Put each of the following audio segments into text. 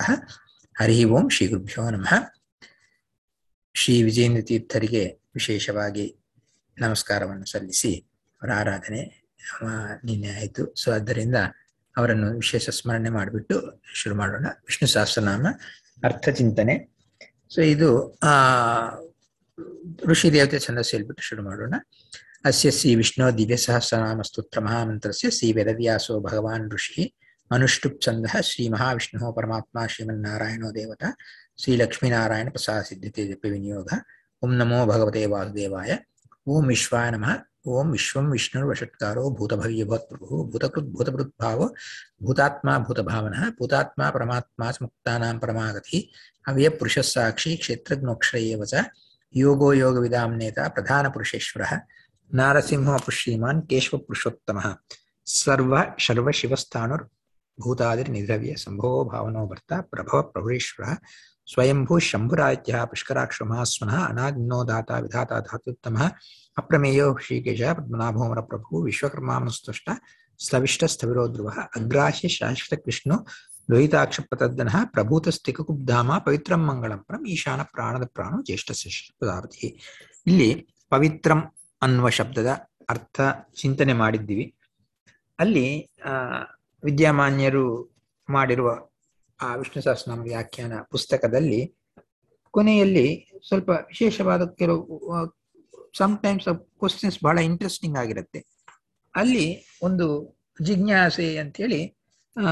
ಹರಿ ಓಂ ಶ್ರೀ ಗುರುಭ್ಯೋ ನಮಃ ಶ್ರೀ ವಿಜೇಂದ್ರ ತೀರ್ಥರಿಗೆ ವಿಶೇಷವಾಗಿ ನಮಸ್ಕಾರವನ್ನು ಸಲ್ಲಿಸಿ ಅವರ ಆರಾಧನೆ ಆ, ನಿನ್ನೆ ಆಯಿತು ಸೊ ಆದ್ದರಿಂದ ಅವರನ್ನು ವಿಶೇಷ ಸ್ಮರಣೆ ಮಾಡಿಬಿಟ್ಟು ಶುರು ಮಾಡೋಣ ವಿಷ್ಣು ಸಹಸ್ರನಾಮ ಅರ್ಥ ಚಿಂತನೆ ಸೊ ಇದು ಆ ಋಷಿ ದೇವತೆ ಛಂದಸ್ಸು ಹೇಳ್ಬಿಟ್ಟು ಶುರು ಮಾಡೋಣ ಅಸ್ಯ ಶ್ರೀ ವಿಷ್ಣು ದಿವ್ಯ ಸಹಸ್ರನಾಮ ಸ್ತೋತ್ರ ಮಹಾಮಂತ್ರಸ್ಯ ಶ್ರೀ ವೇದವ್ಯಾಸೋ ಭಗವಾನ್ ಋಷಿ ಅನುಷ್ಠುಪ್ ಛಂದಃ ಶ್ರೀ ಮಹಾವಿಷ್ಣು ಪರಮಾತ್ಮ ಶ್ರೀಮನ್ನಾರಾಯಣೋ ದೇವತಾ ಶ್ರೀ ಲಕ್ಷ್ಮೀನಾರಾಯಣ ಪ್ರಸಾದ ಸಿದ್ಧತೆ ಜಪ ವಿನಿಯೋಗ ಓಂ ನಮೋ ಭಗವತೆ ವಾಸುದೇವಾಯ ಓಂ ವಿಶ್ವಾಯ ನಮಃ ಓಂ ವಿಶ್ವಂ ವಿಷ್ಣುರ್ ವಷಟ್ಕಾರೋ ಭೂತಭವ್ಯ ಭೂತ್ಪ್ರಭು ಭೂತಕೃತ್ ಭೂತಭೃದ್ಭಾವೋ ಭೂತಾತ್ಮ ಭೂತಭಾವನಃ ಭೂತಾತ್ಮ ಪರಮಾತ್ಮ ಮುಕ್ತಾನಾಂ ಪರಮಾಗತಿ ಅವ್ಯ ಪುರುಷ ಸಾಕ್ಷಿ ಕ್ಷೇತ್ರಜ್ಞೋಕ್ಷರ ಏವ ಚ ಯೋಗೋ ಯೋಗ ವಿದಾಂನೇತ ಪ್ರಧಾನ ಪುರುಷೇಶ್ವರಃ ನಾರಸಿಂಹ ಶ್ರೀಮಾನ್ ಕೇಶವ ಪುರುಷೋತ್ತಮಃ ಸರ್ವ ಶರ್ವ ಶಿವಸ್ಥಾನುರ್ ಭೂತಾದಿರ್ ನಿದ್ರವ್ಯ ಸಂಭೋ ಭಾವನೋ ಭರ್ತ ಪ್ರಭವ ಪ್ರಭುರೇಶ್ವರ ಸ್ವಯಂಭೂ ಶಂಭುರಾಜ್ಯ ಪುಷ್ಕರಾಕ್ಷ ಮಹಾಸ್ವನಃ ಅನಾಜ್ಞೋ ದಾತ ವಿಧಾತ ಧಾತುತ್ತಮಃ ಅಪ್ರಮೇಯೋ ಶ್ರೀಕೇಶ ಪದ್ಮನಾಭೋಮರ ಪ್ರಭು ವಿಶ್ವಕರ್ಮಾಮನುಸ್ತುಷ್ಟ ಸ್ಥವಿಷ್ಟ ಸ್ಥವಿರೋ ಧ್ರುವ ಅಗ್ರಾಹ್ಯ ಶಾಶ್ವತ ಕೃಷ್ಣೋ ಲೋಹಿತಾಕ್ಷ ಪ್ರತದ್ದನಃ ಪ್ರಭೂತಸ್ತಿಕುಬ್ಧಾಮ ಪವಿತ್ರಂ ಮಂಗಳಂ ಪರಂ ಈಶಾನ ಪ್ರಾಣದ ಪ್ರಾಣ ಜ್ಯೇಷ್ಠ ಪದಾರ್ಥಿ ಇಲ್ಲಿ ಪವಿತ್ರಂ ಅನ್ನುವ ಶಬ್ದದ ಅರ್ಥ ಚಿಂತನೆ ಮಾಡಿದ್ದೀವಿ ಅಲ್ಲಿ ಆ ವಿದ್ಯಾಮಾನ್ಯರು ಮಾಡಿರುವ ಆ ವಿಷ್ಣು ಸಹಸ್ರನಾಮ ವ್ಯಾಖ್ಯಾನ ಪುಸ್ತಕದಲ್ಲಿ ಕೊನೆಯಲ್ಲಿ ಸ್ವಲ್ಪ ವಿಶೇಷವಾದ ಕೆಲವು ಸಮ್ಟೈಮ್ಸ್ ಕ್ವಶನ್ಸ್ ಬಹಳ ಇಂಟ್ರೆಸ್ಟಿಂಗ್ ಆಗಿರುತ್ತೆ ಅಲ್ಲಿ ಒಂದು ಜಿಜ್ಞಾಸೆ ಅಂತೇಳಿ ಆ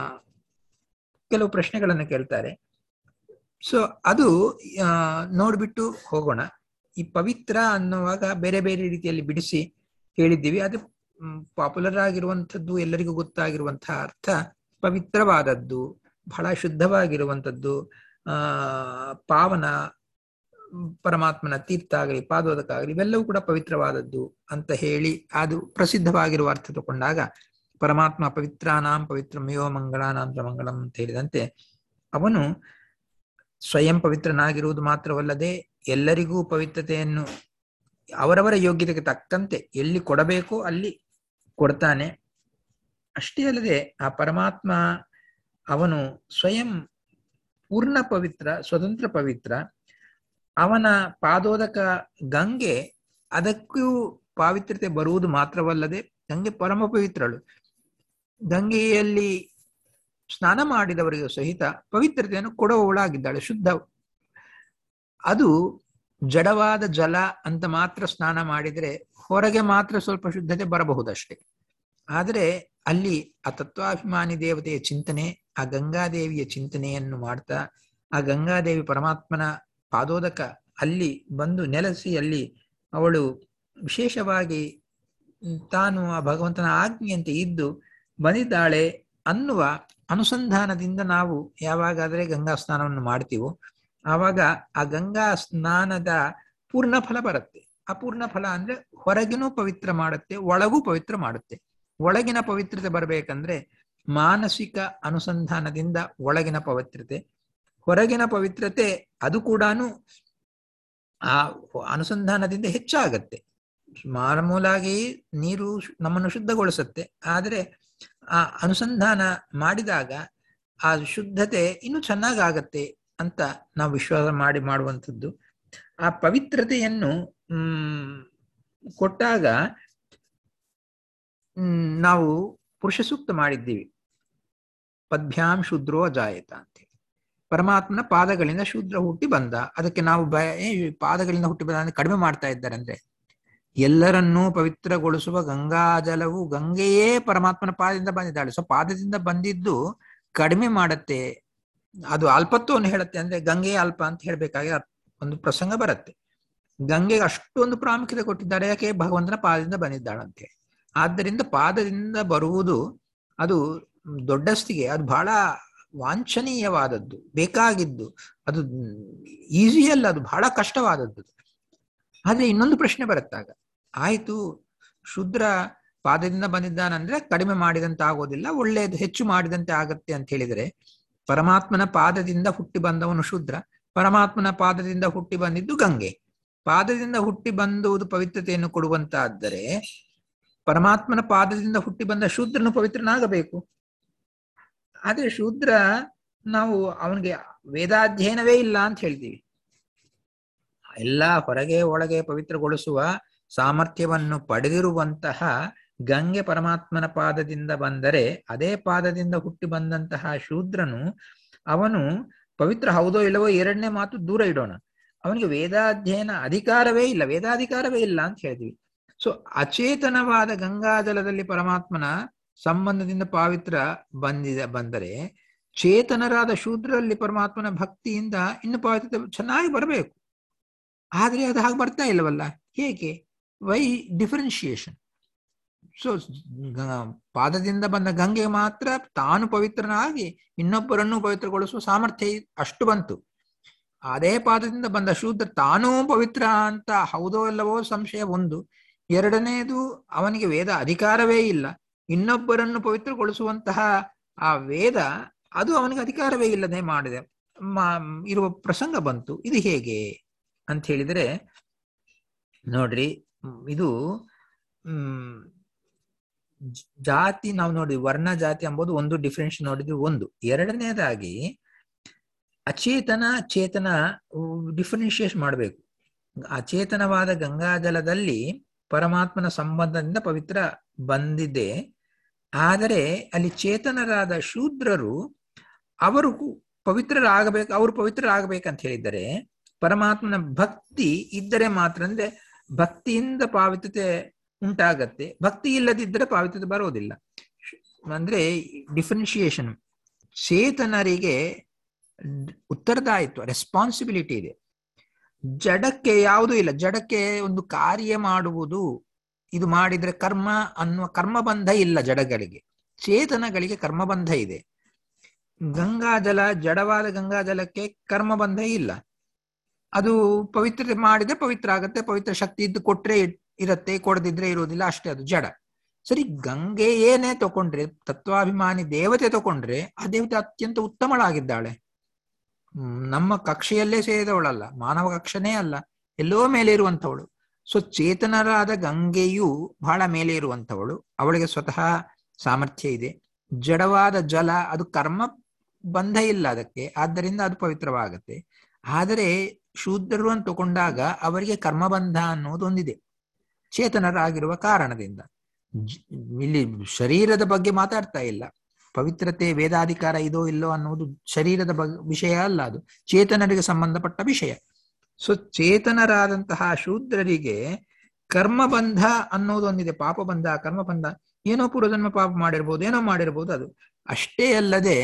ಕೆಲವು ಪ್ರಶ್ನೆಗಳನ್ನು ಕೇಳ್ತಾರೆ ಸೊ ಅದು ಆ, ನೋಡ್ಬಿಟ್ಟು ಹೋಗೋಣ ಈ ಪವಿತ್ರ ಅನ್ನುವಾಗ ಬೇರೆ ಬೇರೆ ರೀತಿಯಲ್ಲಿ ಬಿಡಿಸಿ ಹೇಳಿದ್ದೀವಿ ಅದು ಪಾಪ್ಯುಲರ್ ಆಗಿರುವಂಥದ್ದು ಎಲ್ಲರಿಗೂ ಗೊತ್ತಾಗಿರುವಂತಹ ಅರ್ಥ ಪವಿತ್ರವಾದದ್ದು ಬಹಳ ಶುದ್ಧವಾಗಿರುವಂಥದ್ದು ಆ ಪಾವನ ಪರಮಾತ್ಮನ ತೀರ್ಥ ಆಗಲಿ ಪಾದೋದಕ ಆಗಲಿ ಇವೆಲ್ಲವೂ ಕೂಡ ಪವಿತ್ರವಾದದ್ದು ಅಂತ ಹೇಳಿ ಅದು ಪ್ರಸಿದ್ಧವಾಗಿರುವ ಅರ್ಥ ತಗೊಂಡಾಗ ಪರಮಾತ್ಮ ಪವಿತ್ರಾನಾಂ ಪವಿತ್ರಮಯೋ ಮಂಗಳಾನಾಂ ಚ ಮಂಗಳಂ ಅಂತ ಹೇಳಿದಂತೆ ಅವನು ಸ್ವಯಂ ಪವಿತ್ರನಾಗಿರುವುದು ಮಾತ್ರವಲ್ಲದೆ ಎಲ್ಲರಿಗೂ ಪವಿತ್ರತೆಯನ್ನು ಅವರವರ ಯೋಗ್ಯತೆಗೆ ತಕ್ಕಂತೆ ಎಲ್ಲಿ ಕೊಡಬೇಕೋ ಅಲ್ಲಿ ಕೊಡ್ತಾನೆ ಅಷ್ಟೇ ಅಲ್ಲದೆ ಆ ಪರಮಾತ್ಮ ಅವನು ಸ್ವಯಂ ಪೂರ್ಣ ಪವಿತ್ರ ಸ್ವತಂತ್ರ ಪವಿತ್ರ ಅವನ ಪಾದೋದಕ ಗಂಗೆ ಅದಕ್ಕೂ ಪಾವಿತ್ರತೆ ಬರುವುದು ಮಾತ್ರವಲ್ಲದೆ ಗಂಗೆ ಪರಮ ಪವಿತ್ರಳು ಗಂಗೆಯಲ್ಲಿ ಸ್ನಾನ ಮಾಡಿದವರಿಗೂ ಸಹಿತ ಪವಿತ್ರತೆಯನ್ನು ಕೊಡುವವಳಾಗಿದ್ದಾಳೆ ಶುದ್ಧ ಅದು ಜಡವಾದ ಜಲ ಅಂತ ಮಾತ್ರ ಸ್ನಾನ ಮಾಡಿದರೆ ಹೊರಗೆ ಮಾತ್ರ ಸ್ವಲ್ಪ ಶುದ್ಧತೆ ಬರಬಹುದಷ್ಟೇ ಆದರೆ ಅಲ್ಲಿ ಆ ತತ್ವಾಭಿಮಾನಿ ದೇವತೆಯ ಚಿಂತನೆ ಆ ಗಂಗಾದೇವಿಯ ಚಿಂತನೆಯನ್ನು ಮಾಡ್ತಾ ಆ ಗಂಗಾದೇವಿ ಪರಮಾತ್ಮನ ಪಾದೋದಕ ಅಲ್ಲಿ ಬಂದು ನೆಲೆಸಿ ಅಲ್ಲಿ ಅವಳು ವಿಶೇಷವಾಗಿ ತಾನು ಆ ಭಗವಂತನ ಆಜ್ಞೆಯಂತೆ ಇದ್ದು ಬಂದಿದ್ದಾಳೆ ಅನ್ನುವ ಅನುಸಂಧಾನದಿಂದ ನಾವು ಯಾವಾಗಾದರೆ ಗಂಗಾ ಸ್ನಾನವನ್ನು ಮಾಡ್ತೀವೋ ಆವಾಗ ಆ ಗಂಗಾ ಸ್ನಾನದ ಪೂರ್ಣ ಫಲ ಬರುತ್ತೆ ಆ ಪೂರ್ಣ ಫಲ ಅಂದ್ರೆ ಹೊರಗಿನೂ ಪವಿತ್ರ ಮಾಡುತ್ತೆ ಒಳಗೂ ಪವಿತ್ರ ಮಾಡುತ್ತೆ ಒಳಗಿನ ಪವಿತ್ರತೆ ಬರಬೇಕಂದ್ರೆ ಮಾನಸಿಕ ಅನುಸಂಧಾನದಿಂದ ಒಳಗಿನ ಪವಿತ್ರತೆ ಹೊರಗಿನ ಪವಿತ್ರತೆ ಅದು ಕೂಡ ಆ ಅನುಸಂಧಾನದಿಂದ ಹೆಚ್ಚಾಗತ್ತೆ ಮಾಮೂಲಾಗಿ ನೀರು ಶು- ನಮ್ಮನ್ನು ಶುದ್ಧಗೊಳಿಸುತ್ತೆ ಆದರೆ ಆ ಅನುಸಂಧಾನ ಮಾಡಿದಾಗ ಆ ಶುದ್ಧತೆ ಇನ್ನೂ ಚೆನ್ನಾಗಾಗತ್ತೆ ಅಂತ ನಾವು ವಿಶ್ವಾಸ ಮಾಡಿ ಮಾಡುವಂಥದ್ದು ಆ ಪವಿತ್ರತೆಯನ್ನು ಹ್ಮ್ ಕೊಟ್ಟಾಗ ಹ್ಮ್ ನಾವು ಪುರುಷ ಸೂಕ್ತ ಮಾಡಿದ್ದೀವಿ ಪದ್ಭ್ಯಾಂ ಶೂದ್ರೋ ಅಜಾಯತ ಅಂತೇಳಿ ಪರಮಾತ್ಮನ ಪಾದಗಳಿಂದ ಶೂದ್ರ ಹುಟ್ಟಿ ಬಂದ ಅದಕ್ಕೆ ನಾವು ಬ ಏ, ಪಾದಗಳಿಂದ ಹುಟ್ಟಿ ಬಂದ ಅಂದ್ರೆ ಕಡಿಮೆ ಮಾಡ್ತಾ ಇದ್ದಾರೆ ಅಂದ್ರೆ ಎಲ್ಲರನ್ನೂ ಪವಿತ್ರಗೊಳಿಸುವ ಗಂಗಾಜಲವು ಗಂಗೆಯೇ ಪರಮಾತ್ಮನ ಪಾದದಿಂದ ಬಂದಿದ್ದಾಳೆ ಸೊ ಪಾದದಿಂದ ಬಂದಿದ್ದು ಕಡಿಮೆ ಮಾಡತ್ತೆ ಅದು ಅಲ್ಪತ್ವವನ್ನು ಹೇಳುತ್ತೆ ಅಂದ್ರೆ ಗಂಗೆಯೇ ಅಲ್ಪ ಅಂತ ಹೇಳ್ಬೇಕಾಗಿ ಒಂದು ಪ್ರಸಂಗ ಬರುತ್ತೆ ಗಂಗೆಗೆ ಅಷ್ಟೊಂದು ಪ್ರಾಮುಖ್ಯತೆ ಕೊಟ್ಟಿದ್ದಾರೆ ಯಾಕೆ ಭಗವಂತನ ಪಾದದಿಂದ ಬಂದಿದ್ದಾಳಂತೆ ಆದ್ದರಿಂದ ಪಾದದಿಂದ ಬರುವುದು ಅದು ದೊಡ್ಡಸ್ತಿಗೆ ಅದು ಬಹಳ ವಾಂಛನೀಯವಾದದ್ದು ಬೇಕಾಗಿದ್ದು ಅದು ಈಸಿ ಅಲ್ಲ ಅದು ಬಹಳ ಕಷ್ಟವಾದದ್ದು ಆದ್ರೆ ಇನ್ನೊಂದು ಪ್ರಶ್ನೆ ಬರುತ್ತಾಗ ಆಯ್ತು ಶುದ್ರ ಪಾದದಿಂದ ಬಂದಿದ್ದಾನಂದ್ರೆ ಕಡಿಮೆ ಮಾಡಿದಂತೆ ಆಗೋದಿಲ್ಲ ಒಳ್ಳೆಯದು ಹೆಚ್ಚು ಮಾಡಿದಂತೆ ಆಗತ್ತೆ ಅಂತ ಹೇಳಿದರೆ ಪರಮಾತ್ಮನ ಪಾದದಿಂದ ಹುಟ್ಟಿ ಬಂದವನು ಶೂದ್ರ ಪರಮಾತ್ಮನ ಪಾದದಿಂದ ಹುಟ್ಟಿ ಬಂದಿದ್ದು ಗಂಗೆ ಪಾದದಿಂದ ಹುಟ್ಟಿ ಬಂದುವುದು ಪವಿತ್ರತೆಯನ್ನು ಕೊಡುವಂತಾದರೆ ಪರಮಾತ್ಮನ ಪಾದದಿಂದ ಹುಟ್ಟಿ ಬಂದ ಶೂದ್ರನು ಪವಿತ್ರನಾಗಬೇಕು ಆದ್ರೆ ಶೂದ್ರ ನಾವು ಅವನಿಗೆ ವೇದಾಧ್ಯಯನವೇ ಇಲ್ಲ ಅಂತ ಹೇಳ್ತೀವಿ ಎಲ್ಲ ಹೊರಗೆ ಒಳಗೆ ಪವಿತ್ರಗೊಳಿಸುವ ಸಾಮರ್ಥ್ಯವನ್ನು ಪಡೆದಿರುವಂತಹ ಗಂಗೆ ಪರಮಾತ್ಮನ ಪಾದದಿಂದ ಬಂದರೆ ಅದೇ ಪಾದದಿಂದ ಹುಟ್ಟಿ ಬಂದಂತಹ ಶೂದ್ರನು ಅವನು ಪವಿತ್ರ ಹೌದೋ ಇಲ್ಲವೋ ಎರಡನೇ ಮಾತು ದೂರ ಇಡೋಣ ಅವನಿಗೆ ವೇದಾಧ್ಯಯನ ಅಧಿಕಾರವೇ ಇಲ್ಲ ವೇದಾಧಿಕಾರವೇ ಇಲ್ಲ ಅಂತ ಹೇಳ್ತೀವಿ ಸೊ ಅಚೇತನವಾದ ಗಂಗಾಜಲದಲ್ಲಿ ಪರಮಾತ್ಮನ ಸಂಬಂಧದಿಂದ ಪಾವಿತ್ರ ಬಂದಿದೆ ಬಂದರೆ ಚೇತನರಾದ ಶೂದ್ರಲ್ಲಿ ಪರಮಾತ್ಮನ ಭಕ್ತಿಯಿಂದ ಇನ್ನು ಪಾವಿತ್ರ ಚೆನ್ನಾಗಿ ಬರಬೇಕು ಆದ್ರೆ ಅದು ಹಾಗೆ ಬರ್ತಾ ಇಲ್ಲವಲ್ಲ ಹೇಗೆ ವೈ ಡಿಫರೆನ್ಶಿಯೇಷನ್ ಸೊ ಪಾದದಿಂದ ಬಂದ ಗಂಗೆ ಮಾತ್ರ ತಾನು ಪವಿತ್ರನಾಗಿ ಇನ್ನೊಬ್ಬರನ್ನು ಪವಿತ್ರಗೊಳಿಸುವ ಸಾಮರ್ಥ್ಯ ಅಷ್ಟು ಬಂತು ಅದೇ ಪಾದದಿಂದ ಬಂದ ಶೂದ್ರ ತಾನೂ ಪವಿತ್ರ ಅಂತ ಹೌದೋ ಇಲ್ಲವೋ ಸಂಶಯ ಒಂದು ಎರಡನೇದು ಅವನಿಗೆ ವೇದ ಅಧಿಕಾರವೇ ಇಲ್ಲ ಇನ್ನೊಬ್ಬರನ್ನು ಪವಿತ್ರಗೊಳಿಸುವಂತಹ ಆ ವೇದ ಅದು ಅವನಿಗೆ ಅಧಿಕಾರವೇ ಇಲ್ಲದೆ ಮಾಡಿದೆ ಇರುವ ಪ್ರಸಂಗ ಬಂತು ಇದು ಹೇಗೆ ಅಂತ ಹೇಳಿದರೆ ನೋಡ್ರಿ ಇದು ಹ್ಮ್ ಜಾತಿ ನಾವು ನೋಡಿ ವರ್ಣ ಜಾತಿ ಎಂಬುದು ಒಂದು ಡಿಫ್ರೆನ್ಸ್ ನೋಡಿದ್ವಿ ಒಂದು ಎರಡನೇದಾಗಿ ಅಚೇತನ ಚೇತನ ಡಿಫ್ರೆನ್ಶಿಯೇಟ್ ಮಾಡಬೇಕು ಅಚೇತನವಾದ ಗಂಗಾಜಲದಲ್ಲಿ ಪರಮಾತ್ಮನ ಸಂಬಂಧದಿಂದ ಪವಿತ್ರ ಬಂದಿದೆ ಆದರೆ ಅಲ್ಲಿ ಚೇತನರಾದ ಶೂದ್ರರು ಅವರು ಪವಿತ್ರರಾಗಬೇಕು ಅವರು ಪವಿತ್ರರಾಗಬೇಕಂತ ಹೇಳಿದರೆ ಪರಮಾತ್ಮನ ಭಕ್ತಿ ಇದ್ದರೆ ಮಾತ್ರ ಅಂದ್ರೆ ಭಕ್ತಿಯಿಂದ ಪಾವಿತ್ರತೆ ಉಂಟಾಗತ್ತೆ ಭಕ್ತಿ ಇಲ್ಲದಿದ್ದರೆ ಪಾವಿತ್ರತೆ ಬರೋದಿಲ್ಲ ಅಂದ್ರೆ ಡಿಫ್ರೆನ್ಶಿಯೇಷನ್ ಚೇತನರಿಗೆ ಉತ್ತರದಾಯಿತ್ವ ರೆಸ್ಪಾನ್ಸಿಬಿಲಿಟಿ ಇದೆ ಜಡಕ್ಕೆ ಯಾವುದೂ ಇಲ್ಲ ಜಡಕ್ಕೆ ಒಂದು ಕಾರ್ಯ ಮಾಡುವುದು ಇದು ಮಾಡಿದ್ರೆ ಕರ್ಮ ಅನ್ನುವ ಕರ್ಮಬಂಧ ಇಲ್ಲ ಜಡಗಳಿಗೆ ಚೇತನಗಳಿಗೆ ಕರ್ಮಬಂಧ ಇದೆ ಗಂಗಾಜಲ ಜಡವಾದ ಗಂಗಾಜಲಕ್ಕೆ ಕರ್ಮಬಂಧ ಇಲ್ಲ ಅದು ಪವಿತ್ರ ಮಾಡಿದ್ರೆ ಪವಿತ್ರ ಆಗತ್ತೆ ಪವಿತ್ರ ಶಕ್ತಿ ಇದ್ದು ಕೊಟ್ರೆ ಇರತ್ತೆ ಕೊಡದಿದ್ರೆ ಇರೋದಿಲ್ಲ ಅಷ್ಟೇ ಅದು ಜಡ ಸರಿ ಗಂಗೆ ಏನೇ ತಕೊಂಡ್ರೆ ತತ್ವಾಭಿಮಾನಿ ದೇವತೆ ತಕೊಂಡ್ರೆ ಆ ದೇವತೆ ಅತ್ಯಂತ ಉತ್ತಮಳಾಗಿದ್ದಾಳೆ ನಮ್ಮ ಕಕ್ಷೆಯಲ್ಲೇ ಸೇರಿದವಳಲ್ಲ ಮಾನವ ಕಕ್ಷನೇ ಅಲ್ಲ ಎಲ್ಲೋ ಮೇಲೆ ಇರುವಂಥವಳು ಸೊ ಚೇತನರಾದ ಗಂಗೆಯು ಬಹಳ ಮೇಲೆ ಇರುವಂಥವಳು ಅವಳಿಗೆ ಸ್ವತಃ ಸಾಮರ್ಥ್ಯ ಇದೆ ಜಡವಾದ ಜಲ ಅದು ಕರ್ಮ ಬಂಧ ಇಲ್ಲ ಅದಕ್ಕೆ ಆದ್ದರಿಂದ ಅದು ಪವಿತ್ರವಾಗತ್ತೆ ಆದರೆ ಶೂದ್ರರು ಅಂತ ತಗೊಂಡಾಗ ಅವರಿಗೆ ಕರ್ಮಬಂಧ ಅನ್ನೋದು ಒಂದಿದೆ ಚೇತನರಾಗಿರುವ ಕಾರಣದಿಂದ ಇಲ್ಲಿ ಶರೀರದ ಬಗ್ಗೆ ಮಾತಾಡ್ತಾ ಇಲ್ಲ ಪವಿತ್ರತೆ ವೇದಾಧಿಕಾರ ಇದೋ ಇಲ್ಲೋ ಅನ್ನೋದು ಶರೀರದ ಬಗ್ಗೆ ವಿಷಯ ಅಲ್ಲ ಅದು ಚೇತನರಿಗೆ ಸಂಬಂಧಪಟ್ಟ ವಿಷಯ ಸೊ ಚೇತನರಾದಂತಹ ಶೂದ್ರರಿಗೆ ಕರ್ಮಬಂಧ ಅನ್ನೋದು ಒಂದಿದೆ ಪಾಪಬಂಧ ಕರ್ಮಬಂಧ ಏನೋ ಪೂರ್ವಜನ್ಮ ಪಾಪ ಮಾಡಿರ್ಬೋದು ಏನೋ ಮಾಡಿರ್ಬೋದು ಅದು ಅಷ್ಟೇ ಅಲ್ಲದೆ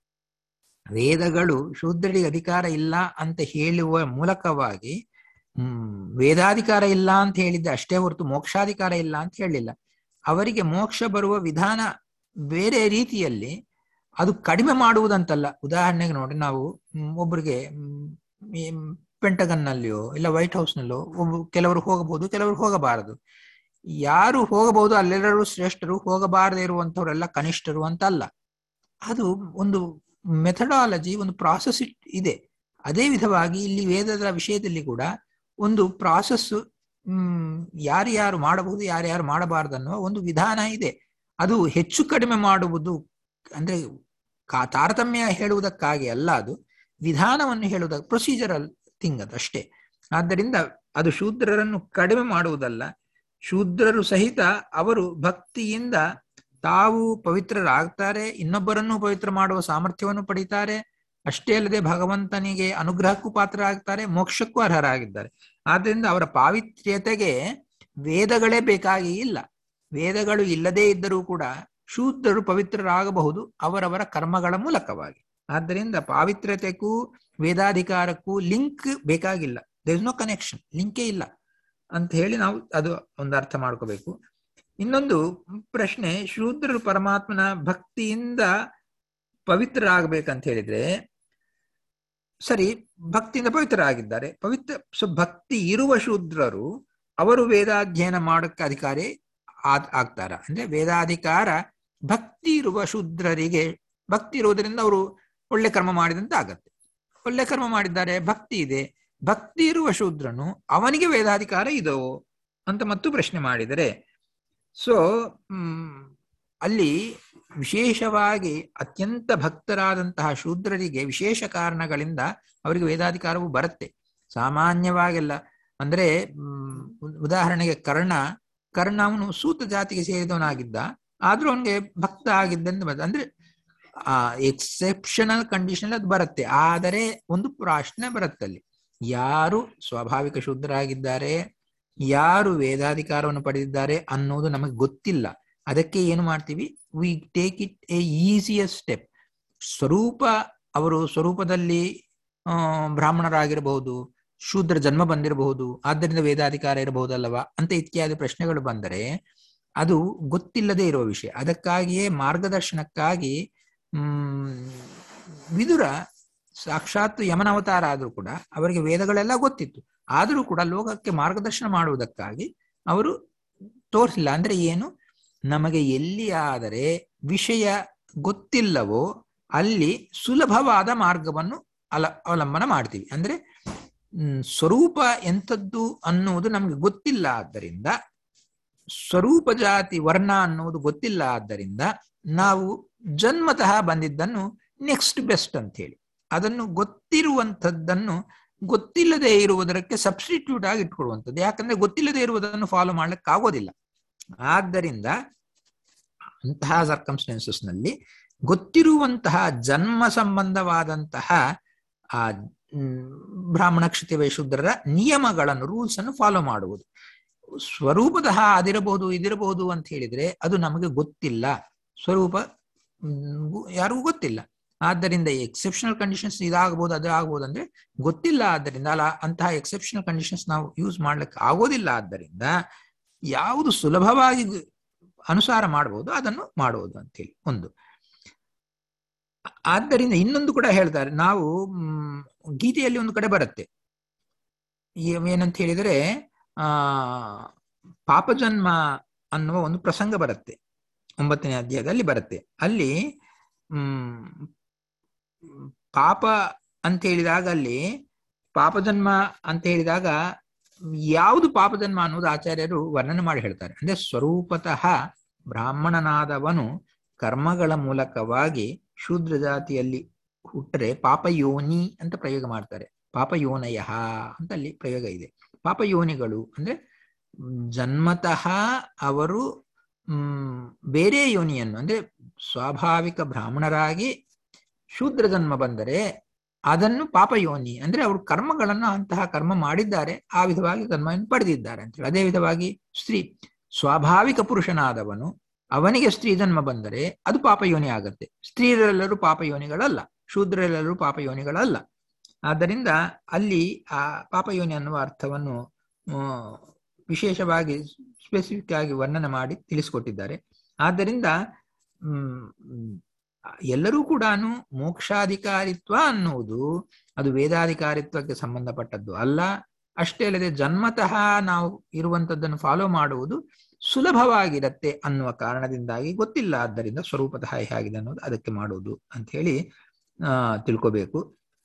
ವೇದಗಳು ಶೂದ್ರರಿಗೆ ಅಧಿಕಾರ ಇಲ್ಲ ಅಂತ ಹೇಳುವ ಮೂಲಕವಾಗಿ ಹ್ಮ್ ವೇದಾಧಿಕಾರ ಇಲ್ಲ ಅಂತ ಹೇಳಿದ್ದೆ ಅಷ್ಟೇ ಹೊರತು ಮೋಕ್ಷಾಧಿಕಾರ ಇಲ್ಲ ಅಂತ ಹೇಳಿಲ್ಲ ಅವರಿಗೆ ಮೋಕ್ಷ ಬರುವ ವಿಧಾನ ಬೇರೆ ರೀತಿಯಲ್ಲಿ ಅದು ಕಡಿಮೆ ಮಾಡುವುದಂತಲ್ಲ ಉದಾಹರಣೆಗೆ ನೋಡಿ ನಾವು ಒಬ್ಬರಿಗೆ ಪೆಂಟಗನ್ನಲ್ಲಿಯೋ ಇಲ್ಲ ವೈಟ್ ಹೌಸ್ನಲ್ಲೋ ಒಬ್ಬ ಕೆಲವರು ಹೋಗಬಹುದು ಕೆಲವರು ಹೋಗಬಾರದು ಯಾರು ಹೋಗಬಹುದು ಅಲ್ಲೆಲ್ಲರೂ ಶ್ರೇಷ್ಠರು ಹೋಗಬಾರದೆ ಇರುವಂತವರೆಲ್ಲ ಕನಿಷ್ಠರು ಅಂತ ಅಲ್ಲ ಅದು ಒಂದು ಮೆಥಡಾಲಜಿ ಒಂದು ಪ್ರಾಸೆಸ್ ಇದೆ ಅದೇ ವಿಧವಾಗಿ ಇಲ್ಲಿ ವೇದದ ವಿಷಯದಲ್ಲಿ ಕೂಡ ಒಂದು ಪ್ರಾಸೆಸ್ ಹ್ಮ್ ಯಾರ್ಯಾರು ಮಾಡಬಹುದು ಯಾರ್ಯಾರು ಮಾಡಬಾರದು ಅನ್ನುವ ಒಂದು ವಿಧಾನ ಇದೆ ಅದು ಹೆಚ್ಚು ಕಡಿಮೆ ಮಾಡುವುದು ಅಂದ್ರೆ ಕಾ ತಾರತಮ್ಯ ಹೇಳುವುದಕ್ಕಾಗಿ ಅಲ್ಲ ಅದು ವಿಧಾನವನ್ನು ಹೇಳುವುದಕ್ಕೆ ಪ್ರೊಸೀಜರಲ್ ಥಿಂಗ್ ಅದು ಅಷ್ಟೇ ಆದ್ದರಿಂದ ಅದು ಶೂದ್ರರನ್ನು ಕಡಿಮೆ ಮಾಡುವುದಲ್ಲ ಶೂದ್ರರು ಸಹಿತ ಅವರು ಭಕ್ತಿಯಿಂದ ತಾವು ಪವಿತ್ರರಾಗ್ತಾರೆ ಇನ್ನೊಬ್ಬರನ್ನು ಪವಿತ್ರ ಮಾಡುವ ಸಾಮರ್ಥ್ಯವನ್ನು ಪಡಿತಾರೆ ಅಷ್ಟೇ ಅಲ್ಲದೆ ಭಗವಂತನಿಗೆ ಅನುಗ್ರಹಕ್ಕೂ ಪಾತ್ರ ಆಗ್ತಾರೆ ಮೋಕ್ಷಕ್ಕೂ ಅರ್ಹರಾಗಿದ್ದಾರೆ ಆದ್ದರಿಂದ ಅವರ ಪಾವಿತ್ರ್ಯತೆಗೆ ವೇದಗಳೇ ಬೇಕಾಗಿ ಇಲ್ಲ ವೇದಗಳು ಇಲ್ಲದೇ ಇದ್ದರೂ ಕೂಡ ಶೂದ್ರರು ಪವಿತ್ರರಾಗಬಹುದು ಅವರವರ ಕರ್ಮಗಳ ಮೂಲಕವಾಗಿ ಆದ್ದರಿಂದ ಪಾವಿತ್ರ್ಯತೆಗೂ ವೇದಾಧಿಕಾರಕ್ಕೂ ಲಿಂಕ್ ಬೇಕಾಗಿಲ್ಲ ದೇರ್ ಇಸ್ ನೋ ಕನೆಕ್ಷನ್ ಲಿಂಕೇ ಇಲ್ಲ ಅಂತ ಹೇಳಿ ನಾವು ಅದು ಒಂದು ಅರ್ಥ ಮಾಡ್ಕೋಬೇಕು ಇನ್ನೊಂದು ಪ್ರಶ್ನೆ ಶೂದ್ರರು ಪರಮಾತ್ಮನ ಭಕ್ತಿಯಿಂದ ಪವಿತ್ರರಾಗಬೇಕಂತ ಹೇಳಿದ್ರೆ ಸರಿ ಭಕ್ತಿಯಿಂದ ಪವಿತ್ರರಾಗಿದ್ದಾರೆ ಪವಿತ್ರ ಸೊ ಭಕ್ತಿ ಇರುವ ಶೂದ್ರರು ಅವರು ವೇದಾಧ್ಯಯನ ಮಾಡೋಕ್ಕೆ ಅಧಿಕಾರಿ ಆಗ್ತಾರ ಅಂದ್ರೆ ವೇದಾಧಿಕಾರ ಭಕ್ತಿ ಇರುವ ಶೂದ್ರರಿಗೆ ಭಕ್ತಿ ಇರುವುದರಿಂದ ಅವರು ಒಳ್ಳೆ ಕರ್ಮ ಮಾಡಿದಂತ ಆಗತ್ತೆ ಒಳ್ಳೆ ಕರ್ಮ ಮಾಡಿದ್ದಾರೆ ಭಕ್ತಿ ಇದೆ ಭಕ್ತಿ ಇರುವ ಶೂದ್ರನು ಅವನಿಗೆ ವೇದಾಧಿಕಾರ ಇದೋ ಅಂತ ಮತ್ತು ಪ್ರಶ್ನೆ ಮಾಡಿದರೆ ಸೊ ಅಲ್ಲಿ ವಿಶೇಷವಾಗಿ ಅತ್ಯಂತ ಭಕ್ತರಾದಂತಹ ಶೂದ್ರರಿಗೆ ವಿಶೇಷ ಕಾರಣಗಳಿಂದ ಅವರಿಗೆ ವೇದಾಧಿಕಾರವು ಬರುತ್ತೆ ಸಾಮಾನ್ಯವಾಗೆಲ್ಲ ಅಂದ್ರೆ ಹ್ಮ್, ಉದಾಹರಣೆಗೆ ಕರ್ಣ ಕರ್ಣ ಅವನು ಸೂತ ಜಾತಿಗೆ ಸೇರಿದವನಾಗಿದ್ದ ಆದ್ರೂ ಅವನಿಗೆ ಭಕ್ತ ಆಗಿದ್ದಂತ ಬರ್ತದೆ ಅಂದ್ರೆ ಆ ಎಕ್ಸೆಪ್ಷನಲ್ ಕಂಡೀಷನ್ ಅದು ಬರುತ್ತೆ ಆದರೆ ಒಂದು ಪ್ರಶ್ನೆ ಬರುತ್ತೆ ಅಲ್ಲಿ ಯಾರು ಸ್ವಾಭಾವಿಕ ಶುದ್ಧರಾಗಿದ್ದಾರೆ ಯಾರು ವೇದಾಧಿಕಾರವನ್ನು ಪಡೆದಿದ್ದಾರೆ ಅನ್ನೋದು ನಮಗೆ ಗೊತ್ತಿಲ್ಲ ಅದಕ್ಕೆ ಏನು ಮಾಡ್ತೀವಿ we take it a easiest step ಸ್ವರೂಪ ಅವರು ಸ್ವರೂಪದಲ್ಲಿ ಆ, ಬ್ರಾಹ್ಮಣರಾಗಿರಬಹುದು ಶೂದ್ರ ಜನ್ಮ ಬಂದಿರಬಹುದು ಆದ್ದರಿಂದ ವೇದಾಧಿಕಾರ ಇರಬಹುದಲ್ಲವಾ ಅಂತ ಇತ್ಯಾದಿ ಪ್ರಶ್ನೆಗಳು ಬಂದರೆ ಅದು ಗೊತ್ತಿಲ್ಲದೆ ಇರುವ ವಿಷಯ ಅದಕ್ಕಾಗಿಯೇ ಮಾರ್ಗದರ್ಶನಕ್ಕಾಗಿ ಹ್ಮ್ ವಿದುರ ಸಾಕ್ಷಾತ್ ಯಮನ ಅವತಾರ ಆದ್ರೂ ಕೂಡ ಅವರಿಗೆ ವೇದಗಳೆಲ್ಲ ಗೊತ್ತಿತ್ತು ಆದರೂ ಕೂಡ ಲೋಕಕ್ಕೆ ಮಾರ್ಗದರ್ಶನ ಮಾಡುವುದಕ್ಕಾಗಿ ಅವರು ತೋರಿಸಿಲ್ಲ ಅಂದ್ರೆ ಏನು ನಮಗೆ ಎಲ್ಲಿ ಆದರೆ ವಿಷಯ ಗೊತ್ತಿಲ್ಲವೋ ಅಲ್ಲಿ ಸುಲಭವಾದ ಮಾರ್ಗವನ್ನು ಅಲ ಅವಲಂಬನ ಮಾಡ್ತೀವಿ ಅಂದ್ರೆ ಹ್ಮ್, ಸ್ವರೂಪ ಎಂಥದ್ದು ಅನ್ನುವುದು ನಮಗೆ ಗೊತ್ತಿಲ್ಲ ಆದ್ದರಿಂದ ಸ್ವರೂಪ ಜಾತಿ ವರ್ಣ ಅನ್ನುವುದು ಗೊತ್ತಿಲ್ಲ ಆದ್ದರಿಂದ ನಾವು ಜನ್ಮತಃ ಬಂದಿದ್ದನ್ನು ನೆಕ್ಸ್ಟ್ ಬೆಸ್ಟ್ ಅಂತ ಹೇಳಿ ಅದನ್ನು ಗೊತ್ತಿರುವಂಥದ್ದನ್ನು ಗೊತ್ತಿಲ್ಲದೆ ಇರುವುದಕ್ಕೆ ಸಬ್ಸ್ಟಿಟ್ಯೂಟ್ ಆಗಿ ಇಟ್ಕೊಳ್ಳುವಂಥದ್ದು ಯಾಕಂದ್ರೆ ಗೊತ್ತಿಲ್ಲದೆ ಇರುವುದನ್ನು ಫಾಲೋ ಮಾಡ್ಲಿಕ್ಕೆ ಆಗೋದಿಲ್ಲ ಆದ್ದರಿಂದ ಅಂತಹ ಸರ್ಕಮ್ಸ್ಟೆನ್ಸಸ್ ನಲ್ಲಿ ಗೊತ್ತಿರುವಂತಹ ಜನ್ಮ ಸಂಬಂಧವಾದಂತಹ ಆ ಮ್, ಬ್ರಾಹ್ಮಣ ಕ್ಷಿತಿ ಶೂದ್ರರ ನಿಯಮಗಳನ್ನು ರೂಲ್ಸ್ ಅನ್ನು ಫಾಲೋ ಮಾಡುವುದು ಸ್ವರೂಪತಃ ಅದಿರಬಹುದು ಇದಿರಬಹುದು ಅಂತ ಹೇಳಿದ್ರೆ ಅದು ನಮಗೆ ಗೊತ್ತಿಲ್ಲ ಸ್ವರೂಪ ಮ್, ಗು- ಯಾರಿಗೂ ಗೊತ್ತಿಲ್ಲ ಆದ್ದರಿಂದ ಎಕ್ಸೆಪ್ಷನಲ್ ಕಂಡೀಷನ್ಸ್ ಇದಾಗಬಹುದು ಅದು ಆಗ್ಬೋದು ಅಂದ್ರೆ ಗೊತ್ತಿಲ್ಲ ಆದ್ದರಿಂದ ಅಲ್ಲ ಅಂತಹ ಎಕ್ಸೆಪ್ಷನಲ್ ಕಂಡೀಷನ್ಸ್ ನಾವು ಯೂಸ್ ಮಾಡ್ಲಿಕ್ಕೆ ಆಗೋದಿಲ್ಲ ಆದ್ದರಿಂದ ಯಾವುದು ಸುಲಭವಾಗಿ ಗ್- ಅನುಸಾರ ಮಾಡಬಹುದು ಅದನ್ನು ಮಾಡುವುದು ಅಂತೇಳಿ ಒಂದು ಆದ್ದರಿಂದ ಇನ್ನೊಂದು ಕೂಡ ಹೇಳ್ತಾರೆ ನಾವು ಮ್, ಗೀತೆಯಲ್ಲಿ ಒಂದು ಕಡೆ ಬರುತ್ತೆ ಈ- ಏನಂತ ಹೇಳಿದರೆ ಆ ಪಾಪಜನ್ಮ ಅನ್ನುವ ಒಂದು ಪ್ರಸಂಗ ಬರುತ್ತೆ ಒಂಬತ್ತನೇ ಅಧ್ಯಾಯದಲ್ಲಿ ಬರುತ್ತೆ ಅಲ್ಲಿ ಹ್ಮ್ ಪಾಪ ಅಂತ ಹೇಳಿದಾಗ ಅಲ್ಲಿ ಪಾಪಜನ್ಮ ಅಂತ ಹೇಳಿದಾಗ ಯಾವುದು ಪಾಪಜನ್ಮ ಅನ್ನೋದು ಆಚಾರ್ಯರು ವರ್ಣನೆ ಮಾಡಿ ಹೇಳ್ತಾರೆ ಅಂದ್ರೆ ಸ್ವರೂಪತಃ ಬ್ರಾಹ್ಮಣನಾದವನು ಕರ್ಮಗಳ ಮೂಲಕವಾಗಿ ಶೂದ್ರ ಜಾತಿಯಲ್ಲಿ ಹುಟ್ಟರೆ ಪಾಪಯೋನಿ ಅಂತ ಪ್ರಯೋಗ ಮಾಡ್ತಾರೆ ಪಾಪಯೋನಯ ಅಂತ ಅಲ್ಲಿ ಪ್ರಯೋಗ ಇದೆ ಪಾಪಯೋನಿಗಳು ಅಂದ್ರೆ ಮ್, ಜನ್ಮತಃ ಅವರು ಹ್ಮ್ ಬೇರೆ ಯೋನಿಯನ್ನು ಅಂದ್ರೆ ಸ್ವಾಭಾವಿಕ ಬ್ರಾಹ್ಮಣರಾಗಿ ಶೂದ್ರ ಜನ್ಮ ಬಂದರೆ ಅದನ್ನು ಪಾಪಯೋನಿ ಅಂದ್ರೆ ಅವರು ಕರ್ಮಗಳನ್ನು ಅಂತಹ ಕರ್ಮ ಮಾಡಿದ್ದಾರೆ ಆ ವಿಧವಾಗಿ ಜನ್ಮವನ್ನು ಪಡೆದಿದ್ದಾರೆ ಅಂತ ಹೇಳಿ ಅದೇ ವಿಧವಾಗಿ ಸ್ತ್ರೀ ಸ್ವಾಭಾವಿಕ ಪುರುಷನಾದವನು ಅವನಿಗೆ ಸ್ತ್ರೀ ಜನ್ಮ ಬಂದರೆ ಅದು ಪಾಪಯೋನಿ ಆಗತ್ತೆ ಸ್ತ್ರೀಯರೆಲ್ಲರೂ ಪಾಪಯೋನಿಗಳಲ್ಲ ಶೂದ್ರರೆಲ್ಲರೂ ಪಾಪಯೋನಿಗಳಲ್ಲ ಆದ್ದರಿಂದ ಅಲ್ಲಿ ಆ ಪಾಪಯೋನಿ ಅನ್ನುವ ಅರ್ಥವನ್ನು ಆ, ವಿಶೇಷವಾಗಿ ಸ್ಪೆಸಿಫಿಕ್ ಆಗಿ ವರ್ಣನೆ ಮಾಡಿ ತಿಳಿಸಿಕೊಟ್ಟಿದ್ದಾರೆ ಆದ್ದರಿಂದ ಹ್ಮ್, ಹ್ಮ್, ಎಲ್ಲರೂ ಕೂಡ ಮೋಕ್ಷಾಧಿಕಾರಿತ್ವ ಅನ್ನುವುದು ಅದು ವೇದಾಧಿಕಾರಿತ್ವಕ್ಕೆ ಸಂಬಂಧಪಟ್ಟದ್ದು ಅಲ್ಲ ಅಷ್ಟೇ ಅಲ್ಲದೆ ಜನ್ಮತಃ ನಾವು ಇರುವಂತದ್ದನ್ನು ಫಾಲೋ ಮಾಡುವುದು ಸುಲಭವಾಗಿರತ್ತೆ ಅನ್ನುವ ಕಾರಣದಿಂದಾಗಿ ಗೊತ್ತಿಲ್ಲ ಆದ್ದರಿಂದ ಸ್ವರೂಪತಃ ಹೇಗಿದೆ ಅನ್ನೋದು ಅದಕ್ಕೆ ಮಾಡುವುದು ಅಂತ ಹೇಳಿ ಆ ತಿಳ್ಕೋಬೇಕು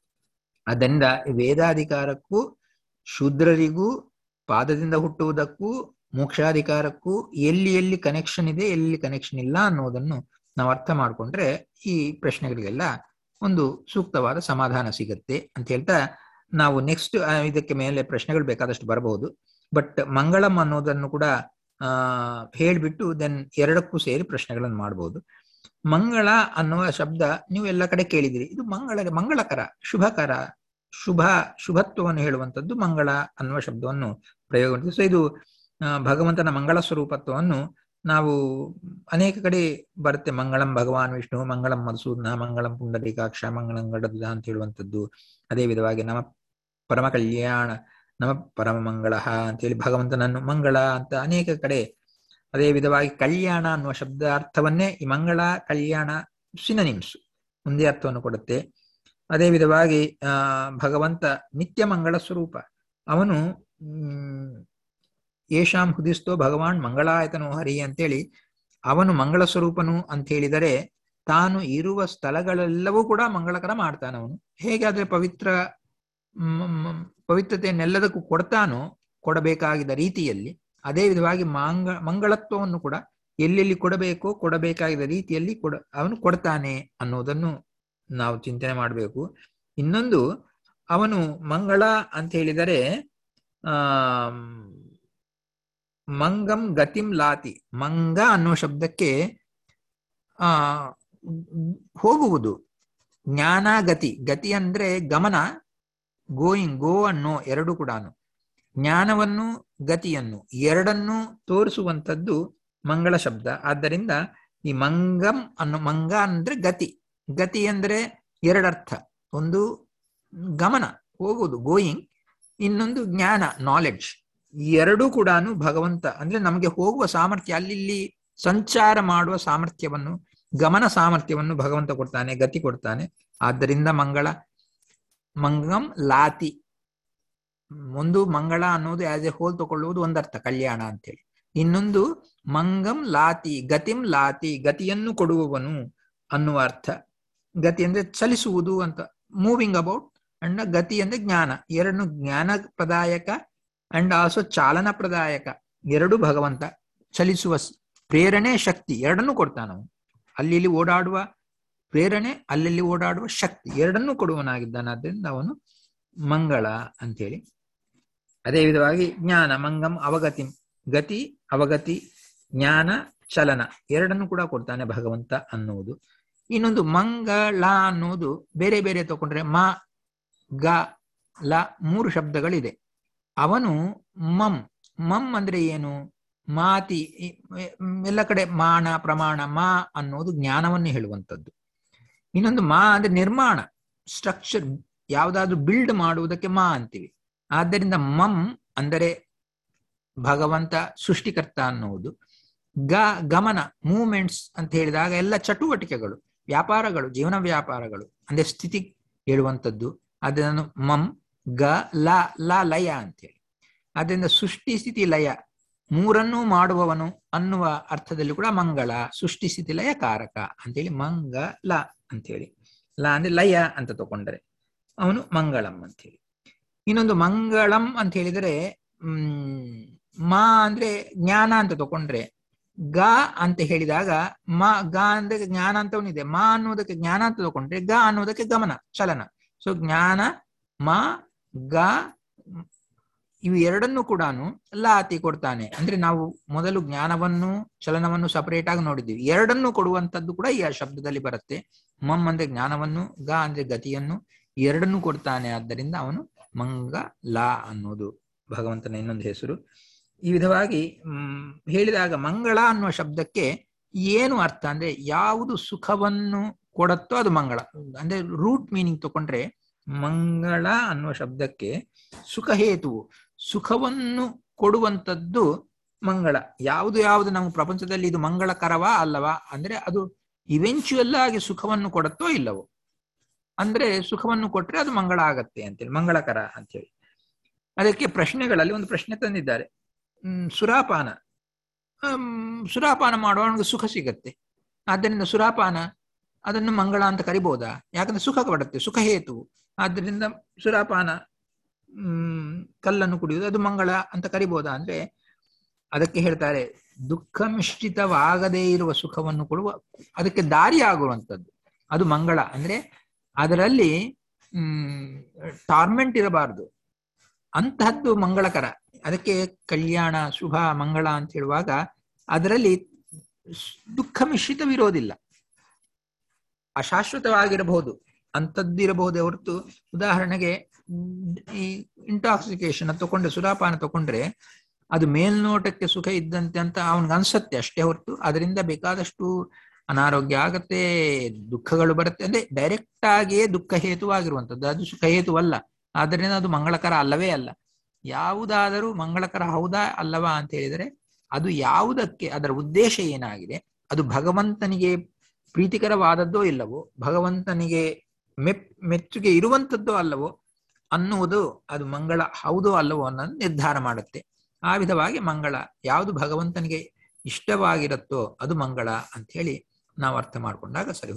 ಆದ್ದರಿಂದ ವೇದಾಧಿಕಾರಕ್ಕೂ ಶೂದ್ರರಿಗೂ ಪಾದದಿಂದ ಹುಟ್ಟುವುದಕ್ಕೂ ಮೋಕ್ಷಾಧಿಕಾರಕ್ಕೂ ಎಲ್ಲಿ ಎಲ್ಲಿ ಕನೆಕ್ಷನ್ ಇದೆ ಎಲ್ಲಿ ಕನೆಕ್ಷನ್ ಇಲ್ಲ ಅನ್ನೋದನ್ನು ನಾವು ಅರ್ಥ ಮಾಡಿಕೊಂಡ್ರೆ ಈ ಪ್ರಶ್ನೆಗಳಿಗೆಲ್ಲ ಒಂದು ಸೂಕ್ತವಾದ ಸಮಾಧಾನ ಸಿಗತ್ತೆ ಅಂತ ಹೇಳ್ತಾ ನಾವು ನೆಕ್ಸ್ಟ್ ಇದಕ್ಕೆ ಮೇಲೆ ಪ್ರಶ್ನೆಗಳು ಬೇಕಾದಷ್ಟು ಬರಬಹುದು ಬಟ್ ಮಂಗಳಂ ಅನ್ನೋದನ್ನು ಕೂಡ ಆ ಹೇಳ್ಬಿಟ್ಟು ದೆನ್ ಎರಡಕ್ಕೂ ಸೇರಿ ಪ್ರಶ್ನೆಗಳನ್ನು ಮಾಡಬಹುದು ಮಂಗಳ ಅನ್ನುವ ಶಬ್ದ ನೀವು ಎಲ್ಲ ಕಡೆ ಕೇಳಿದಿರಿ ಇದು ಮಂಗಳ ಮಂಗಳಕರ ಶುಭಕರ ಶುಭ ಶುಭತ್ವವನ್ನು ಹೇಳುವಂಥದ್ದು ಮಂಗಳ ಅನ್ನುವ ಶಬ್ದವನ್ನು ಪ್ರಯೋಗ ಮಾಡ್ತೀವಿ ಸೊ ಇದು ಆ, ಭಗವಂತನ ಮಂಗಳ ಸ್ವರೂಪತ್ವವನ್ನು ನಾವು ಅನೇಕ ಕಡೆ ಬರುತ್ತೆ ಮಂಗಳಂ ಭಗವಾನ್ ವಿಷ್ಣು ಮಂಗಳಂ ಮಧುಸೂದನ ಮಂಗಳಂ ಪುಂಡರೀಕಾಕ್ಷ ಮಂಗಳಂ ಗಡದ ಅಂತ ಹೇಳುವಂಥದ್ದು ಅದೇ ವಿಧವಾಗಿ ನಮ್ಮ ಪರಮ ಕಲ್ಯಾಣ ನಮ ಪರಮ ಮಂಗಳ ಅಂತೇಳಿ ಭಗವಂತನನ್ನು ಮಂಗಳ ಅಂತ ಅನೇಕ ಕಡೆ ಅದೇ ವಿಧವಾಗಿ ಕಲ್ಯಾಣ ಅನ್ನುವ ಶಬ್ದ ಅರ್ಥವನ್ನೇ ಈ ಮಂಗಳ ಕಲ್ಯಾಣ ಸಿನನಿಮ್ಸ್ ಒಂದೇ ಅರ್ಥವನ್ನು ಕೊಡುತ್ತೆ ಅದೇ ವಿಧವಾಗಿ ಆ ಭಗವಂತ ನಿತ್ಯ ಮಂಗಳ ಸ್ವರೂಪ ಅವನು ಹ್ಮ್ ಯೇಷಾಂ ಹುದಿಸ್ತೋ ಭಗವಾನ್ ಮಂಗಳಾಯತನೋ ಹರಿ ಅಂತೇಳಿ ಅವನು ಮಂಗಳ ಸ್ವರೂಪನು ಅಂತ ಹೇಳಿದರೆ ತಾನು ಇರುವ ಸ್ಥಳಗಳೆಲ್ಲವೂ ಕೂಡ ಮಂಗಳಕರ ಮಾಡ್ತಾನೆ ಅವನು ಹೇಗಾದ್ರೆ ಪವಿತ್ರ ಮ್, ಮ್, ಪವಿತ್ರತೆಯನ್ನೆಲ್ಲದಕ್ಕೂ ಕೊಡ್ತಾನೋ ಕೊಡಬೇಕಾಗಿದ್ದ ರೀತಿಯಲ್ಲಿ ಅದೇ ವಿಧವಾಗಿ ಮಂಗ ಮಂಗಳತ್ವವನ್ನು ಕೂಡ ಎಲ್ಲೆಲ್ಲಿ ಕೊಡಬೇಕು ಕೊಡಬೇಕಾದ ರೀತಿಯಲ್ಲಿ ಕೊಡ ಅವನು ಕೊಡ್ತಾನೆ ಅನ್ನೋದನ್ನು ನಾವು ಚಿಂತನೆ ಮಾಡಬೇಕು ಇನ್ನೊಂದು ಅವನು ಮಂಗಳ ಅಂತ ಹೇಳಿದರೆ ಆ ಮಂಗಂ ಗತಿಂ ಲಾತಿ ಮಂಗ ಅನ್ನೋ ಶಬ್ದಕ್ಕೆ ಆ ಹೋಗುವುದು ಜ್ಞಾನ ಗತಿ ಗತಿ ಅಂದ್ರೆ ಗಮನ ಗೋಯಿಂಗ್ ಗೋ ಅನ್ನೋ ಎರಡು ಕೂಡ ಜ್ಞಾನವನ್ನು ಗತಿಯನ್ನು ಎರಡನ್ನೂ ತೋರಿಸುವಂಥದ್ದು ಮಂಗಳ ಶಬ್ದ ಆದ್ದರಿಂದ ಈ ಮಂಗಂ ಅನ್ನೋ ಮಂಗ ಅಂದ್ರೆ ಗತಿ ಗತಿ ಅಂದ್ರೆ ಎರಡರ್ಥ ಒಂದು ಗಮನ ಹೋಗುವುದು ಗೋಯಿಂಗ್ ಇನ್ನೊಂದು ಜ್ಞಾನ ನಾಲೆಡ್ಜ್ ಎರಡೂ ಕೂಡ ಭಗವಂತ ಅಂದ್ರೆ ನಮಗೆ ಹೋಗುವ ಸಾಮರ್ಥ್ಯ ಅಲ್ಲಿ ಸಂಚಾರ ಮಾಡುವ ಸಾಮರ್ಥ್ಯವನ್ನು ಗಮನ ಸಾಮರ್ಥ್ಯವನ್ನು ಭಗವಂತ ಕೊಡ್ತಾನೆ ಗತಿ ಕೊಡ್ತಾನೆ ಆದ್ದರಿಂದ ಮಂಗಳ ಮಂಗಂ ಲಾತಿ ಒಂದು ಮಂಗಳ ಅನ್ನೋದು ಆಸ್ ಎ ಹೋಲ್ ತಗೊಳ್ಳುವುದು ಒಂದರ್ಥ ಕಲ್ಯಾಣ ಅಂತೇಳಿ ಇನ್ನೊಂದು ಮಂಗಂ ಲಾತಿ ಗತಿಂ ಲಾತಿ ಗತಿಯನ್ನು ಕೊಡುವವನು ಅನ್ನುವ ಅರ್ಥ ಗತಿ ಅಂದ್ರೆ ಚಲಿಸುವುದು ಅಂತ ಮೂವಿಂಗ್ ಅಬೌಟ್ ಅಂಡ್ ಗತಿ ಅಂದ್ರೆ ಜ್ಞಾನ ಎರಡನ್ನು ಜ್ಞಾನ ಪ್ರದಾಯಕ ಅಂಡ್ ಆಲ್ಸೋ ಚಾಲನ ಪ್ರದಾಯಕ ಎರಡು ಭಗವಂತ ಚಲಿಸುವ ಪ್ರೇರಣೆ ಶಕ್ತಿ ಎರಡನ್ನೂ ಕೊಡ್ತಾನವನು ಅಲ್ಲಿ ಇಲ್ಲಿ ಓಡಾಡುವ ಪ್ರೇರಣೆ ಅಲ್ಲಲ್ಲಿ ಓಡಾಡುವ ಶಕ್ತಿ ಎರಡನ್ನೂ ಕೊಡುವನಾಗಿದ್ದಾನಾದ್ರಿಂದ ಅವನು ಮಂಗಳ ಅಂತೇಳಿ ಅದೇ ವಿಧವಾಗಿ ಜ್ಞಾನ ಮಂಗಂ ಅವಗತಿ ಗತಿ ಅವಗತಿ ಜ್ಞಾನ ಚಲನ ಎರಡನ್ನು ಕೂಡ ಕೊಡ್ತಾನೆ ಭಗವಂತ ಅನ್ನುವುದು ಇನ್ನೊಂದು ಮಂಗಳ ಅನ್ನೋದು ಬೇರೆ ಬೇರೆ ತಗೊಂಡ್ರೆ ಮ ಗ ಲ ಮೂರು ಶಬ್ದಗಳಿದೆ ಅವನು ಮಂ ಮಂ ಅಂದ್ರೆ ಏನು ಮಾತಿ ಎಲ್ಲ ಕಡೆ ಮಾನ ಪ್ರಮಾಣ ಮಾ ಅನ್ನೋದು ಜ್ಞಾನವನ್ನು ಹೇಳುವಂಥದ್ದು ಇನ್ನೊಂದು ಮಾ ಅಂದ್ರೆ ನಿರ್ಮಾಣ ಸ್ಟ್ರಕ್ಚರ್ ಯಾವುದಾದ್ರೂ ಬಿಲ್ಡ್ ಮಾಡುವುದಕ್ಕೆ ಮಾ ಅಂತೀವಿ ಆದ್ದರಿಂದ ಮಂ ಅಂದರೆ ಭಗವಂತ ಸೃಷ್ಟಿಕರ್ತ ಅನ್ನುವುದು ಗ ಗಮನ ಮೂಮೆಂಟ್ಸ್ ಅಂತ ಹೇಳಿದಾಗ ಎಲ್ಲ ಚಟುವಟಿಕೆಗಳು ವ್ಯಾಪಾರಗಳು ಜೀವನ ವ್ಯಾಪಾರಗಳು ಅಂದ್ರೆ ಸ್ಥಿತಿ ಹೇಳುವಂಥದ್ದು ಅದನ್ನು ಮಂ ಗ ಲ ಲ ಲಯ ಅಂತೇಳಿ ಅದರಿಂದ ಸೃಷ್ಟಿ ಸ್ಥಿತಿ ಲಯ ಮೂರನ್ನೂ ಮಾಡುವವನು ಅನ್ನುವ ಅರ್ಥದಲ್ಲಿ ಕೂಡ ಮಂಗಳ ಸೃಷ್ಟಿ ಸ್ಥಿತಿ ಲಯ ಕಾರಕ ಅಂತೇಳಿ ಮಂಗಲ ಅಂತೇಳಿ ಲ ಅಂದ್ರೆ ಲಯ ಅಂತ ತಗೊಂಡ್ರೆ ಅವನು ಮಂಗಳಂ ಅಂತೇಳಿ ಇನ್ನೊಂದು ಮಂಗಳಂ ಅಂತ ಹೇಳಿದರೆ ಹ್ಮ್ ಮಾ ಅಂದ್ರೆ ಜ್ಞಾನ ಅಂತ ತಗೊಂಡ್ರೆ ಗ ಅಂತ ಹೇಳಿದಾಗ ಮ ಗ ಅಂದ್ರೆ ಜ್ಞಾನ ಅಂತ ಇದೆ ಮಾ ಅನ್ನೋದಕ್ಕೆ ಜ್ಞಾನ ಅಂತ ತಗೊಂಡ್ರೆ ಗ ಅನ್ನೋದಕ್ಕೆ ಗಮನ ಚಲನ ಸೊ ಜ್ಞಾನ ಮ ಗ ಇವು ಎರಡನ್ನು ಕೂಡ ಲಾತಿ ಕೊಡ್ತಾನೆ ಅಂದ್ರೆ ನಾವು ಮೊದಲು ಜ್ಞಾನವನ್ನು ಚಲನವನ್ನು ಸಪರೇಟ್ ಆಗಿ ನೋಡಿದ್ದೀವಿ ಎರಡನ್ನು ಕೊಡುವಂತದ್ದು ಕೂಡ ಈ ಶಬ್ದದಲ್ಲಿ ಬರುತ್ತೆ ಮಮ್ ಅಂದ್ರೆ ಜ್ಞಾನವನ್ನು ಗ ಅಂದ್ರೆ ಗತಿಯನ್ನು ಎರಡನ್ನು ಕೊಡ್ತಾನೆ ಆದ್ದರಿಂದ ಅವನು ಮಂಗ ಲಾ ಅನ್ನೋದು ಭಗವಂತನ ಇನ್ನೊಂದು ಹೆಸರು ಈ ವಿಧವಾಗಿ ಹ್ಮ್ ಹೇಳಿದಾಗ ಮಂಗಳ ಅನ್ನುವ ಶಬ್ದಕ್ಕೆ ಏನು ಅರ್ಥ ಅಂದ್ರೆ ಯಾವುದು ಸುಖವನ್ನು ಕೊಡತ್ತೋ ಅದು ಮಂಗಳ ಅಂದ್ರೆ ರೂಟ್ ಮೀನಿಂಗ್ ತಗೊಂಡ್ರೆ ಮಂಗಳ ಅನ್ನುವ ಶಬ್ದಕ್ಕೆ ಸುಖ ಹೇತುವು ಸುಖವನ್ನು ಕೊಡುವಂಥದ್ದು ಮಂಗಳ ಯಾವುದು ಯಾವುದು ನಮ್ಮ ಪ್ರಪಂಚದಲ್ಲಿ ಇದು ಮಂಗಳಕರವಾ ಅಲ್ಲವಾ ಅಂದ್ರೆ ಅದು ಇವೆಂಚುಯಲ್ ಆಗಿ ಸುಖವನ್ನು ಕೊಡುತ್ತೋ ಇಲ್ಲವೋ ಅಂದ್ರೆ ಸುಖವನ್ನು ಕೊಟ್ರೆ ಅದು ಮಂಗಳ ಆಗತ್ತೆ ಅಂತೇಳಿ ಮಂಗಳಕರ ಅಂತೇಳಿ ಅದಕ್ಕೆ ಪ್ರಶ್ನೆಗಳಲ್ಲಿ ಒಂದು ಪ್ರಶ್ನೆ ತಂದಿದ್ದಾರೆ ಹ್ಮ್ ಸುರಾಪಾನ ಸುರಾಪಾನ ಮಾಡುವವನಿಗೆ ಸುಖ ಸಿಗತ್ತೆ ಆದ್ದರಿಂದ ಸುರಾಪಾನ ಅದನ್ನು ಮಂಗಳ ಅಂತ ಕರಿಬಹುದಾ ಯಾಕಂದ್ರೆ ಸುಖ ಕೊಡುತ್ತೆ ಸುಖ ಹೇತು ಆದ್ದರಿಂದ ಸುರಾಪಾನ ಹ್ಮ್ ಕಲ್ಲನ್ನು ಕುಡಿಯುವುದು ಅದು ಮಂಗಳ ಅಂತ ಕರಿಬಹುದಾ ಅಂದ್ರೆ ಅದಕ್ಕೆ ಹೇಳ್ತಾರೆ ದುಃಖ ಮಿಶ್ರಿತವಾಗದೇ ಇರುವ ಸುಖವನ್ನು ಕೊಡುವ ಅದಕ್ಕೆ ದಾರಿ ಆಗುವಂಥದ್ದು ಅದು ಮಂಗಳ ಅಂದ್ರೆ ಅದರಲ್ಲಿ ಹ್ಮ್ ಟಾರ್ಮೆಂಟ್ ಇರಬಾರದು ಅಂತಹದ್ದು ಮಂಗಳಕರ ಅದಕ್ಕೆ ಕಲ್ಯಾಣ ಶುಭ ಮಂಗಳ ಅಂತ ಹೇಳುವಾಗ ಅದರಲ್ಲಿ ದುಃಖ ಮಿಶ್ರಿತವಿರೋದಿಲ್ಲ ಅಶಾಶ್ವತವಾಗಿರಬಹುದು ಅಂಥದ್ದಿರಬಹುದೇ ಹೊರತು ಉದಾಹರಣೆಗೆ ಈ ಇಂಟಾಕ್ಸಿಕೇಶನ್ ತಗೊಂಡ್ರೆ ಸುರಾಪಾನ ತಗೊಂಡ್ರೆ ಅದು ಮೇಲ್ನೋಟಕ್ಕೆ ಸುಖ ಇದ್ದಂತೆ ಅಂತ ಅವನಿಗೆ ಅನ್ಸತ್ತೆ ಅಷ್ಟೇ ಹೊರತು ಅದರಿಂದ ಬೇಕಾದಷ್ಟು ಅನಾರೋಗ್ಯ ಆಗತ್ತೆ ದುಃಖಗಳು ಬರುತ್ತೆ ಅಂದ್ರೆ ಡೈರೆಕ್ಟ್ ಆಗಿಯೇ ದುಃಖ ಹೇತುವಾಗಿರುವಂಥದ್ದು ಅದು ಸುಖ ಹೇತುವಲ್ಲ ಆದ್ದರಿಂದ ಅದು ಮಂಗಳಕರ ಅಲ್ಲವೇ ಅಲ್ಲ ಯಾವುದಾದರೂ ಮಂಗಳಕರ ಹೌದಾ ಅಲ್ಲವಾ ಅಂತ ಹೇಳಿದರೆ ಅದು ಯಾವುದಕ್ಕೆ ಅದರ ಉದ್ದೇಶ ಏನಾಗಿದೆ ಅದು ಭಗವಂತನಿಗೆ ಪ್ರೀತಿಕರವಾದದ್ದೋ ಇಲ್ಲವೋ ಭಗವಂತನಿಗೆ ಮೆಪ್ ಮೆಚ್ಚುಗೆ ಇರುವಂಥದ್ದೋ ಅಲ್ಲವೋ ಅನ್ನುವುದು ಅದು ಮಂಗಳ ಹೌದೋ ಅಲ್ಲವೋ ಅನ್ನೋದು ನಿರ್ಧಾರ ಮಾಡುತ್ತೆ ಆ ವಿಧವಾಗಿ ಮಂಗಳ ಯಾವುದು ಭಗವಂತನಿಗೆ ಇಷ್ಟವಾಗಿರುತ್ತೋ ಅದು ಮಂಗಳ ಅಂತ ಹೇಳಿ ನಾವು ಅರ್ಥ ಮಾಡ್ಕೊಂಡಾಗ ಸರಿ